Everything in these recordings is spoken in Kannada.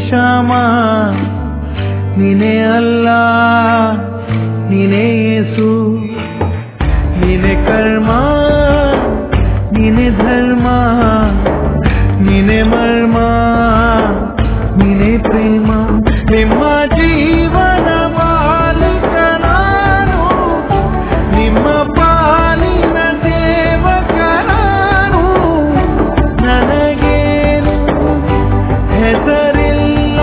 ಶ್ಯಾಮ ನೀನೇ ಅಲ್ಲ ನೀನೇ ಯೇಸು ನೀನೆ ಕರ್ಮ ನೀನೆ ಧರ್ಮ ನೀನೆ ಮರ್ಮ ನೀನೆ ಪ್ರೇಮ ನಿಮ್ಮ ಜೀವನ ಮಾಲೀಕ ನಾನು ನಿಮ್ಮ ಪಾಲಿನ ಸೇವಕ ನಾನು ನನಗೇನು ಹೆಸರಿಲ್ಲ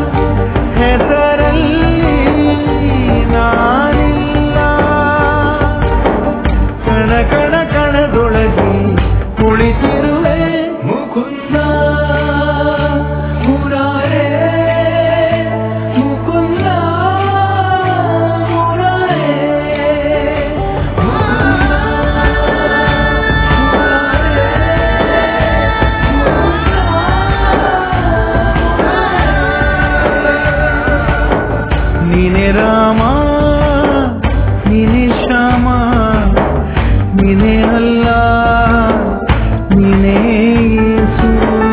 ಹೆಸರಲ್ಲಿ ನಾನಿಲ್ಲ ಕಣ ಕಣ ಕಣದೊಳಗೆ ಕುಳಿತಿರುವೆ ಮುಕುಂದ ಮುರಾರೇ ಮುಕುಂದ ಮುರಾರೇ ನೀನೆ ರಾಮ ನೀನೆ ಶ್ಯಾಮ ನೀನೆ ಅಲ್ಲ ನೀನೇ ಯೇಸು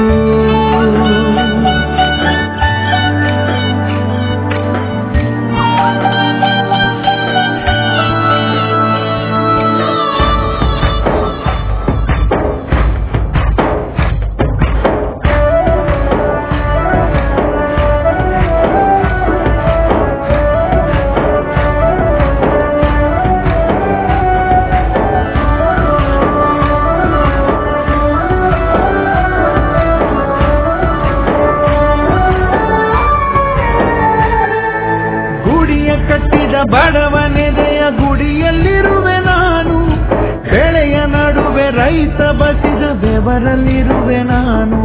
ಗುಡಿಯ ಕಟ್ಟಿದ ಬಡವನೆದೆಯ ಗುಡಿಯಲ್ಲಿರುವೆ ನಾನು ಬೆಳೆಯ ನಡುವೆ ರೈತ ಬಸಿದ ಬೆವರಲ್ಲಿರುವೆ ನಾನು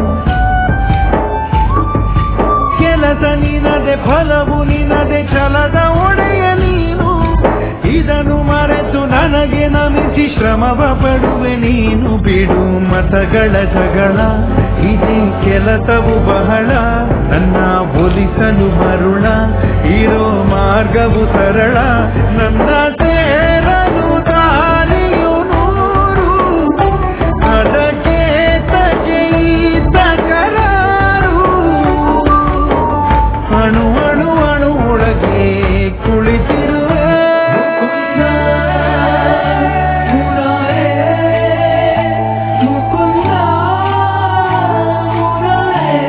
ಕೆಲಸ ನಿನದೆ ಫಲವು ನಿನದೆ ಛಲದ ಒಡೆಯ ನೀನು ಇದನ್ನು ಮರೆತು ನನಗೆ ನಮಿಸಿ ಶ್ರಮವ ಪಡುವೆ ನೀನು ಬಿಡು ಮತಗಳ ಜಗಳ ಇದೇ ಕೆಲಸವು ಬಹಳ ನನ್ನ ಒಲಿಸಲು ಮರುಳ ಇರೋ ಮಾರ್ಗವು ಸರಳ ನನ್ನ ಸೇರಲು ದಾರಿಯು ನೂರು ಅದಕ್ಕೆ ತಗೆಯಿತ ಕರಾರು ಅಣು ಅಣು ಅಣು ಒಳಗೆ ಕುಳಿತಿರುವೆ ಮುಕುಂದ ಮುರಾರೇ,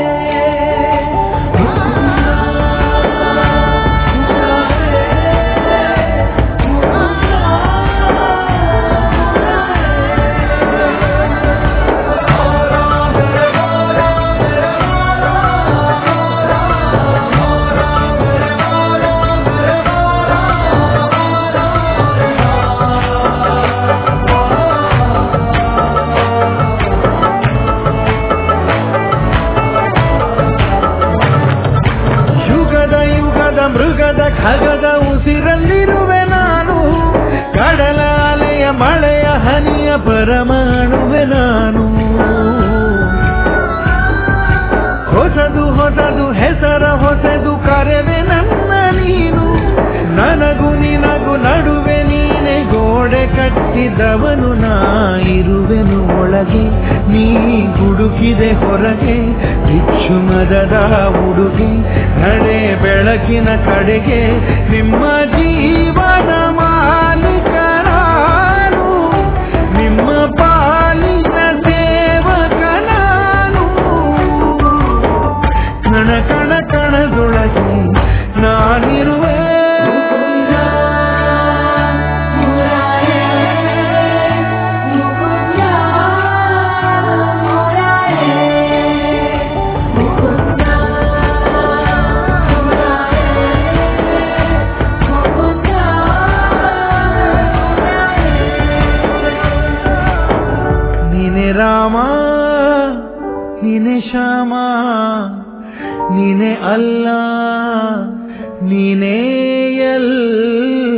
ಯುಗದ ಯುಗದ ಮೃಗದ ಖಗದ ಉಸಿರಲ್ಲಿರುವೆ ನಾನು ಕಡಲ ಅಲೆಯ ಮಳೆಯ ಹನಿಯ ಪರಮಾಣುವೆ ನಾನು ಹೊಸದು ಹೊಸದು ಹೆಸರ ಹೊಸದು ಕರೆವೆ ನನ್ನ ನೀನು ನನಗೂ ನಿನಗೂ ನಡುವೆ ನೀನೆ ಗೋಡೆ ಕಟ್ಟಿದವನು ನಾ ಇರುವೆನು ಒಳಗೆ ನೀ ಹುಡುಕಿದೆ ಹೊರಗೆ ಬಿಚ್ಚು ಮದದ ಉಡುಗೆ ನಡೆ ಬೆಳಕಿನ ಕಡೆಗೆ ನಿಮ್ಮ ಜೀವನ ಮಾಲೀಕ ನಾನು ನಿಮ್ಮ ಪಾಲಿನ ಸೇವಕ ನಾನು ಕಣ ಕಣ ಕಣದೊಳಗೆ ನಾನಿರುವೆ ನೀನೆ ರಾಮ ನೀನೆ ಶ್ಯಾಮ ನೀನೆ ಅಲ್ಲ ನೀನೇ ಎಲ್ಲ